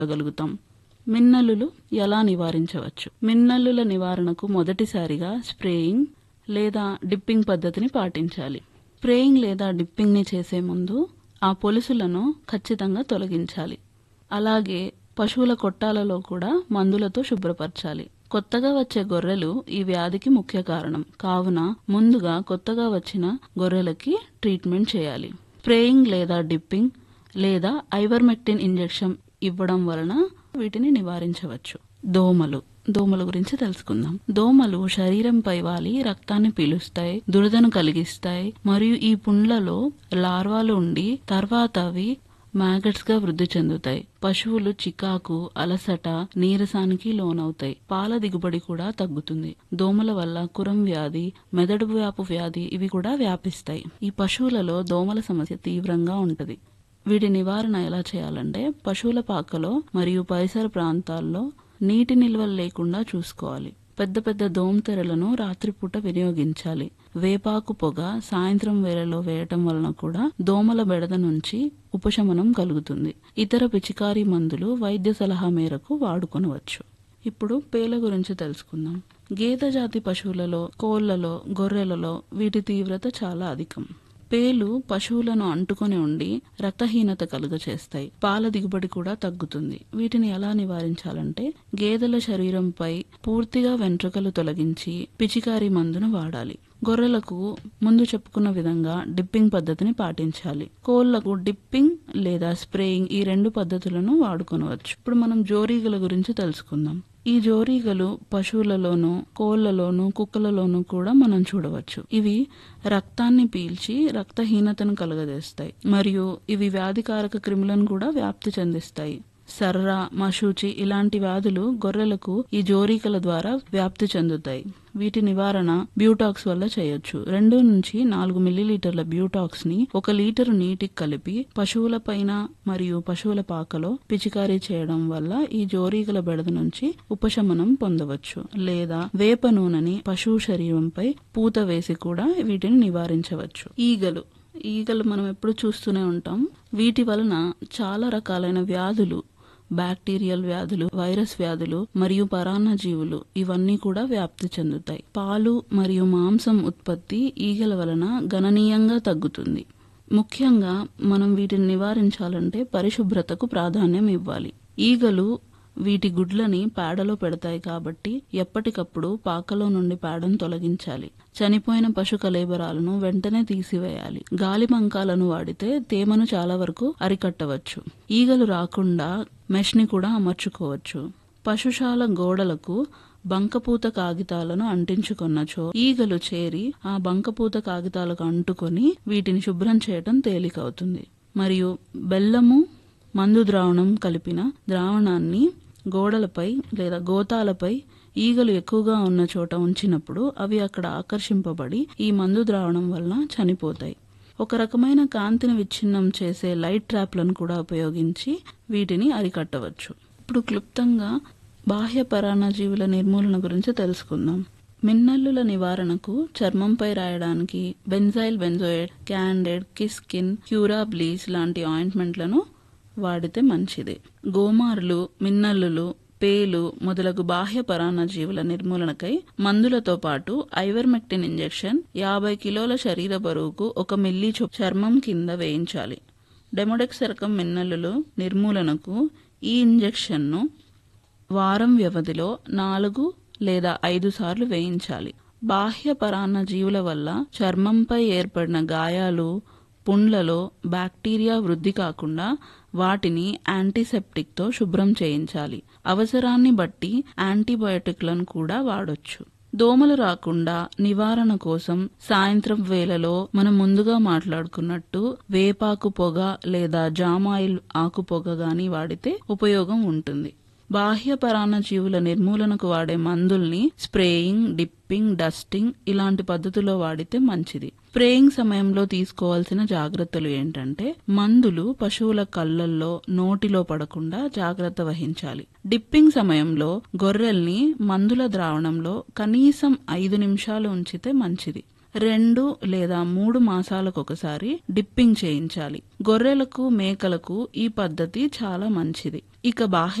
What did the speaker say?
గలుగుతాం మిన్నల్లులు ఎలా నివారించవచ్చు మిన్నల్లుల నివారణకు మొదటిసారిగా స్ప్రేయింగ్ లేదా డిప్పింగ్ పద్ధతిని పాటించాలి స్ప్రేయింగ్ లేదా డిప్పింగ్ ని చేసే ముందు ఆ పొలుసులను ఖచ్చితంగా తొలగించాలి అలాగే పశువుల కొట్టాలలో కూడా మందులతో శుభ్రపరచాలి కొత్తగా వచ్చే గొర్రెలు ఈ వ్యాధికి ముఖ్య కారణం కావున ముందుగా కొత్తగా వచ్చిన గొర్రెలకి ట్రీట్మెంట్ చేయాలి స్ప్రేయింగ్ లేదా డిప్పింగ్ లేదా ఐవర్మెక్టిన్ ఇంజెక్షన్ ఇవ్వడం వలన వీటిని నివారించవచ్చు దోమలు దోమల గురించి తెలుసుకుందాం దోమలు శరీరంపై వాలి రక్తాన్ని పీలుస్తాయి దురదను కలిగిస్తాయి మరియు ఈ పుండ్లలో లార్వాలు ఉండి తర్వాత అవి మ్యాగట్స్ గా వృద్ధి చెందుతాయి పశువులు చికాకు అలసట నీరసానికి లోనవుతాయి పాల దిగుబడి కూడా తగ్గుతుంది దోమల వల్ల కురం వ్యాధి మెదడు వ్యాపు వ్యాధి ఇవి కూడా వ్యాపిస్తాయి ఈ పశువులలో దోమల సమస్య తీవ్రంగా ఉంటది వీటి నివారణ ఎలా చేయాలంటే పశువుల పాకలో మరియు పరిసర ప్రాంతాల్లో నీటి నిల్వలు లేకుండా చూసుకోవాలి పెద్ద పెద్ద దోమతెరలను రాత్రిపూట వినియోగించాలి వేపాకు పొగ సాయంత్రం వేళలో వేయటం వలన కూడా దోమల బెడద నుంచి ఉపశమనం కలుగుతుంది ఇతర పిచికారీ మందులు వైద్య సలహా మేరకు వాడుకొనవచ్చు ఇప్పుడు పేల గురించి తెలుసుకుందాం గేదె జాతి పశువులలో కోళ్లలో గొర్రెలలో వీటి తీవ్రత చాలా అధికం పేలు పశువులను అంటుకొని ఉండి రక్తహీనత కలుగచేస్తాయి పాల దిగుబడి కూడా తగ్గుతుంది వీటిని ఎలా నివారించాలంటే గేదెల శరీరంపై పూర్తిగా వెంట్రుకలు తొలగించి పిచికారీ మందును వాడాలి గొర్రెలకు ముందు చెప్పుకున్న విధంగా డిప్పింగ్ పద్ధతిని పాటించాలి కోళ్లకు డిప్పింగ్ లేదా స్ప్రేయింగ్ ఈ రెండు పద్ధతులను వాడుకొనవచ్చు ఇప్పుడు మనం జోరీగల గురించి తెలుసుకుందాం ఈ జోరీగలు పశువులలోను కోళ్లలోను కుక్కలలోను కూడా మనం చూడవచ్చు ఇవి రక్తాన్ని పీల్చి రక్తహీనతను కలుగజేస్తాయి మరియు ఇవి వ్యాధికారక క్రిములను కూడా వ్యాప్తి చెందిస్తాయి సర్ర మశూచి ఇలాంటి వ్యాధులు గొర్రెలకు ఈ జోరీకల ద్వారా వ్యాప్తి చెందుతాయి వీటి నివారణ బ్యూటాక్స్ వల్ల చేయొచ్చు రెండు నుంచి నాలుగు మిల్లీలీటర్ల బ్యూటాక్స్ ని ఒక లీటరు నీటికి కలిపి పశువుల పైన మరియు పశువుల పాకలో పిచికారీ చేయడం వల్ల ఈ జోరీగల బెడద నుంచి ఉపశమనం పొందవచ్చు లేదా వేప నూనెని పశువు శరీరంపై పూత వేసి కూడా వీటిని నివారించవచ్చు ఈగలు ఈగలు మనం ఎప్పుడు చూస్తూనే ఉంటాం వీటి వలన చాలా రకాలైన వ్యాధులు బ్యాక్టీరియల్ వ్యాధులు వైరస్ వ్యాధులు మరియు పరాన్నజీవులు ఇవన్నీ కూడా వ్యాప్తి చెందుతాయి పాలు మరియు మాంసం ఉత్పత్తి ఈగల వలన గణనీయంగా తగ్గుతుంది ముఖ్యంగా మనం వీటిని నివారించాలంటే పరిశుభ్రతకు ప్రాధాన్యం ఇవ్వాలి ఈగలు వీటి గుడ్లని పేడలో పెడతాయి కాబట్టి ఎప్పటికప్పుడు పాకలో నుండి పేడను తొలగించాలి చనిపోయిన పశు కలేబరాలను వెంటనే తీసివేయాలి గాలి మంకాలను వాడితే తేమను చాలా వరకు అరికట్టవచ్చు ఈగలు రాకుండా మెష్ని కూడా అమర్చుకోవచ్చు పశుశాల గోడలకు బంకపూత కాగితాలను అంటించుకున్నచో ఈగలు చేరి ఆ బంకపూత కాగితాలకు అంటుకొని వీటిని శుభ్రం చేయటం తేలికవుతుంది మరియు బెల్లము మందు ద్రావణం కలిపిన ద్రావణాన్ని గోడలపై లేదా గోతాలపై ఈగలు ఎక్కువగా ఉన్న చోట ఉంచినప్పుడు అవి అక్కడ ఆకర్షింపబడి ఈ మందు ద్రావణం వలన చనిపోతాయి ఒక రకమైన కాంతిని విచ్ఛిన్నం చేసే లైట్ ట్రాప్లను కూడా ఉపయోగించి వీటిని అరికట్టవచ్చు ఇప్పుడు క్లుప్తంగా బాహ్య పరాన్నజీవుల నిర్మూలన గురించి తెలుసుకుందాం మిన్నల్లుల నివారణకు చర్మంపై రాయడానికి బెంజైల్ బెంజోయిడ్ క్యాండెడ్ కిస్కిన్ క్యూరా బ్లీచ్ లాంటి ఆయింట్మెంట్లను వాడితే మంచిది గోమార్లు మిన్నల్లులు పేలు మొదలగు బాహ్య పరాన్నజీవుల నిర్మూలనకై మందులతో పాటు ఐవర్మెక్టిన్ ఇంజెక్షన్ యాభై కిలోల శరీర బరువుకు ఒక మిల్లీ చొప్ చర్మం కింద వేయించాలి డెమోడెక్స్ రకం మిన్నల్లులు నిర్మూలనకు ఈ ఇంజెక్షన్ను వారం వ్యవధిలో నాలుగు లేదా ఐదు సార్లు వేయించాలి బాహ్య పరాన్న జీవుల వల్ల చర్మంపై ఏర్పడిన గాయాలు పుండ్లలో బ్యాక్టీరియా వృద్ధి కాకుండా వాటిని యాంటీసెప్టిక్తో శుభ్రం చేయించాలి అవసరాన్ని బట్టి యాంటీబయోటిక్లను కూడా వాడొచ్చు దోమలు రాకుండా నివారణ కోసం సాయంత్రం వేళలో మనం ముందుగా మాట్లాడుకున్నట్టు వేపాకు పొగ లేదా జామాయిల్ ఆకు పొగ గాని వాడితే ఉపయోగం ఉంటుంది బాహ్య పరాన్నజీవుల నిర్మూలనకు వాడే మందుల్ని స్ప్రేయింగ్ డిప్పింగ్ డస్టింగ్ ఇలాంటి పద్ధతిలో వాడితే మంచిది స్ప్రేయింగ్ సమయంలో తీసుకోవాల్సిన జాగ్రత్తలు ఏంటంటే మందులు పశువుల కళ్ళల్లో నోటిలో పడకుండా జాగ్రత్త వహించాలి డిప్పింగ్ సమయంలో గొర్రెల్ని మందుల ద్రావణంలో కనీసం ఐదు నిమిషాలు ఉంచితే మంచిది రెండు లేదా మూడు మాసాలకు ఒకసారి డిప్పింగ్ చేయించాలి గొర్రెలకు మేకలకు ఈ పద్ధతి చాలా మంచిది ఇక బాహ్య